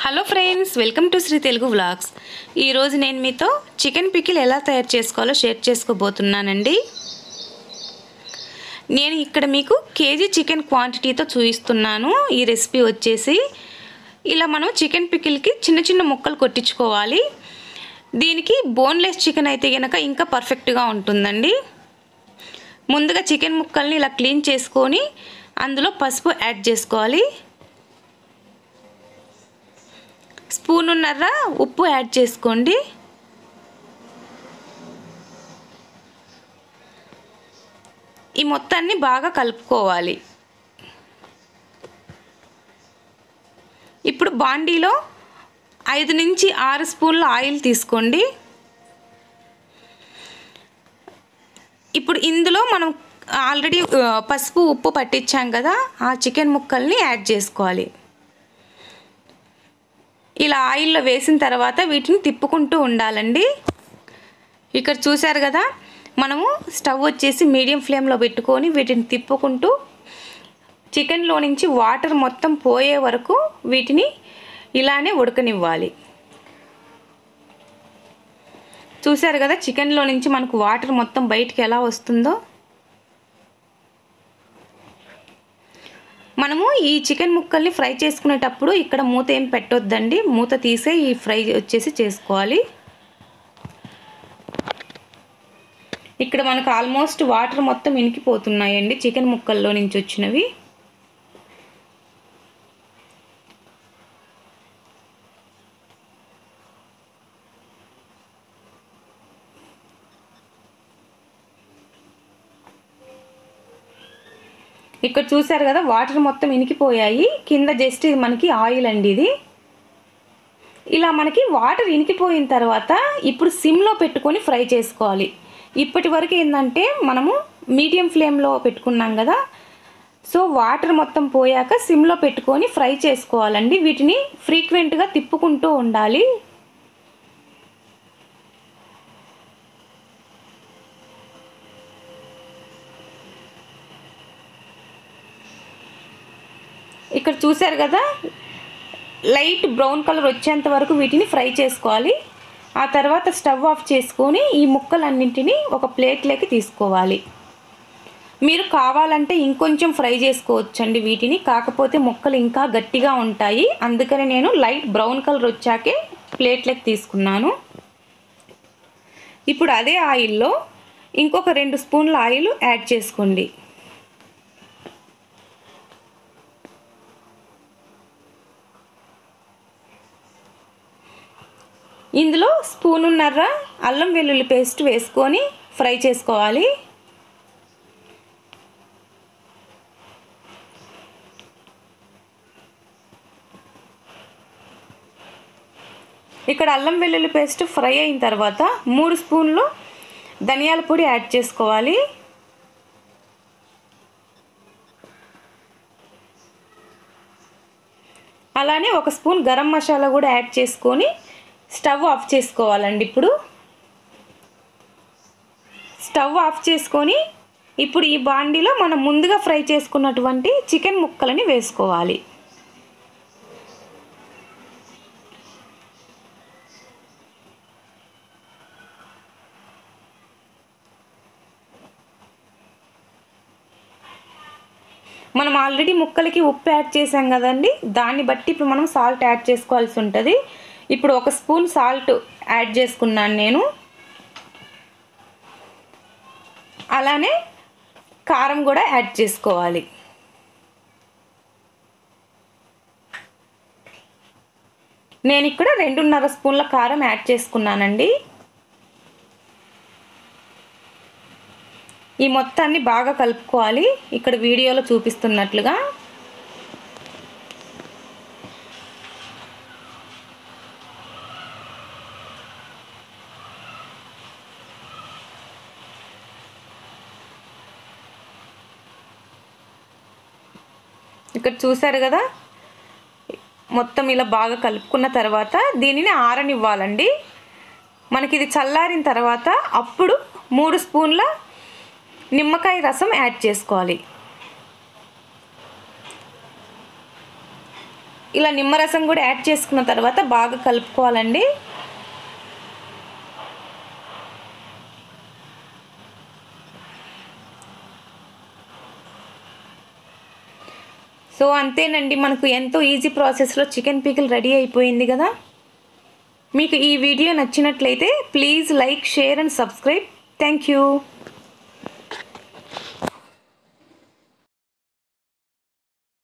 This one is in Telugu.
hello friends welcome to Sri Telugu vlogs ఈరోజు నేను మీతో చికెన్ పికిల్ ఎలా తయారు చేసుకోవాలో షేర్ చేసుకోబోతున్నానండి నేను ఇక్కడ మీకు కేజీ చికెన్ క్వాంటిటీతో చూపిస్తున్నాను ఈ రెసిపీ వచ్చేసి ఇలా మనం చికెన్ పికిల్కి చిన్న చిన్న ముక్కలు కొట్టించుకోవాలి దీనికి బోన్లెస్ చికెన్ అయితే కనుక ఇంకా పర్ఫెక్ట్గా ఉంటుందండి ముందుగా చికెన్ ముక్కల్ని ఇలా క్లీన్ చేసుకొని అందులో పసుపు యాడ్ చేసుకోవాలి స్పూనున్నర ఉప్పు యాడ్ చేసుకోండి ఈ మొత్తాన్ని బాగా కలుపుకోవాలి ఇప్పుడు బాండీలో ఐదు నుంచి ఆరు స్పూన్ల ఆయిల్ తీసుకోండి ఇప్పుడు ఇందులో మనం ఆల్రెడీ ఆ, పసుపు ఉప్పు పట్టించాం కదా ఆ చికెన్ ముక్కల్ని యాడ్ చేసుకోవాలి ఇలా ఆయిల్లో వేసిన తర్వాత వీటిని తిప్పుకుంటూ ఉండాలండి ఇక్కడ చూశారు కదా మనము స్టవ్ వచ్చేసి మీడియం ఫ్లేమ్లో పెట్టుకొని వీటిని తిప్పుకుంటూ చికెన్లో నుంచి వాటర్ మొత్తం పోయే వరకు వీటిని ఇలానే ఉడకనివ్వాలి చూశారు కదా చికెన్లో నుంచి మనకు వాటర్ మొత్తం బయటికి ఎలా వస్తుందో మనము ఈ చికెన్ ముక్కల్ని ఫ్రై చేసుకునేటప్పుడు ఇక్కడ మూత ఏం పెట్టొద్దండి మూత తీసే ఈ ఫ్రై వచ్చేసి చేసుకోవాలి ఇక్కడ మనకు ఆల్మోస్ట్ వాటర్ మొత్తం ఇనికిపోతున్నాయండి చికెన్ ముక్కల్లో నుంచి వచ్చినవి ఇక్కడ చూసారు కదా వాటర్ మొత్తం ఇనికిపోయాయి కింద జస్ట్ ఇది మనకి ఆయిల్ అండి ఇది ఇలా మనకి వాటర్ ఇనికిపోయిన తర్వాత ఇప్పుడు సిమ్లో పెట్టుకొని ఫ్రై చేసుకోవాలి ఇప్పటి వరకు ఏంటంటే మనము మీడియం ఫ్లేమ్లో పెట్టుకున్నాం కదా సో వాటర్ మొత్తం పోయాక సిమ్లో పెట్టుకొని ఫ్రై చేసుకోవాలండి వీటిని ఫ్రీక్వెంట్గా తిప్పుకుంటూ ఉండాలి ఇక్కడ చూశారు కదా లైట్ బ్రౌన్ కలర్ వచ్చేంత వరకు వీటిని ఫ్రై చేసుకోవాలి ఆ తర్వాత స్టవ్ ఆఫ్ చేసుకొని ఈ ముక్కలన్నింటినీ ఒక ప్లేట్లోకి తీసుకోవాలి మీరు కావాలంటే ఇంకొంచెం ఫ్రై చేసుకోవచ్చండి వీటిని కాకపోతే ముక్కలు ఇంకా గట్టిగా ఉంటాయి అందుకని నేను లైట్ బ్రౌన్ కలర్ వచ్చాకే ప్లేట్లోకి తీసుకున్నాను ఇప్పుడు అదే ఆయిల్లో ఇంకొక రెండు స్పూన్ల ఆయిల్ యాడ్ చేసుకోండి ఇందులో స్పూనున్నర అల్లం వెల్లుల్లి పేస్ట్ వేసుకొని ఫ్రై చేసుకోవాలి ఇక్కడ అల్లం వెల్లుల్లి పేస్ట్ ఫ్రై అయిన తర్వాత మూడు స్పూన్లు ధనియాల పొడి యాడ్ చేసుకోవాలి అలానే ఒక స్పూన్ గరం మసాలా కూడా యాడ్ చేసుకొని స్టవ్ ఆఫ్ చేసుకోవాలండి ఇప్పుడు స్టవ్ ఆఫ్ చేసుకొని ఇప్పుడు ఈ బాండీలో మనం ముందుగా ఫ్రై చేసుకున్నటువంటి చికెన్ ముక్కలని వేసుకోవాలి మనం ఆల్రెడీ ముక్కలకి ఉప్పు యాడ్ చేసాం కదండి దాన్ని బట్టి ఇప్పుడు మనం సాల్ట్ యాడ్ చేసుకోవాల్సి ఉంటుంది ఇప్పుడు ఒక స్పూన్ సాల్ట్ యాడ్ చేసుకున్నాను నేను అలానే కారం కూడా యాడ్ చేసుకోవాలి నేను ఇక్కడ రెండున్నర స్పూన్ల కారం యాడ్ చేసుకున్నానండి ఈ మొత్తాన్ని బాగా కలుపుకోవాలి ఇక్కడ వీడియోలో చూపిస్తున్నట్లుగా ఇక్కడ చూసారు కదా మొత్తం ఇలా బాగా కలుపుకున్న తర్వాత దీనిని ఆరనివ్వాలండి మనకి ఇది చల్లారిన తర్వాత అప్పుడు మూడు స్పూన్ల నిమ్మకాయ రసం యాడ్ చేసుకోవాలి ఇలా నిమ్మరసం కూడా యాడ్ చేసుకున్న తర్వాత బాగా కలుపుకోవాలండి సో అంతేనండి మనకు ఎంతో ఈజీ ప్రాసెస్లో చికెన్ పీకిల్ రెడీ అయిపోయింది కదా మీకు ఈ వీడియో నచ్చినట్లయితే please like share and subscribe thank you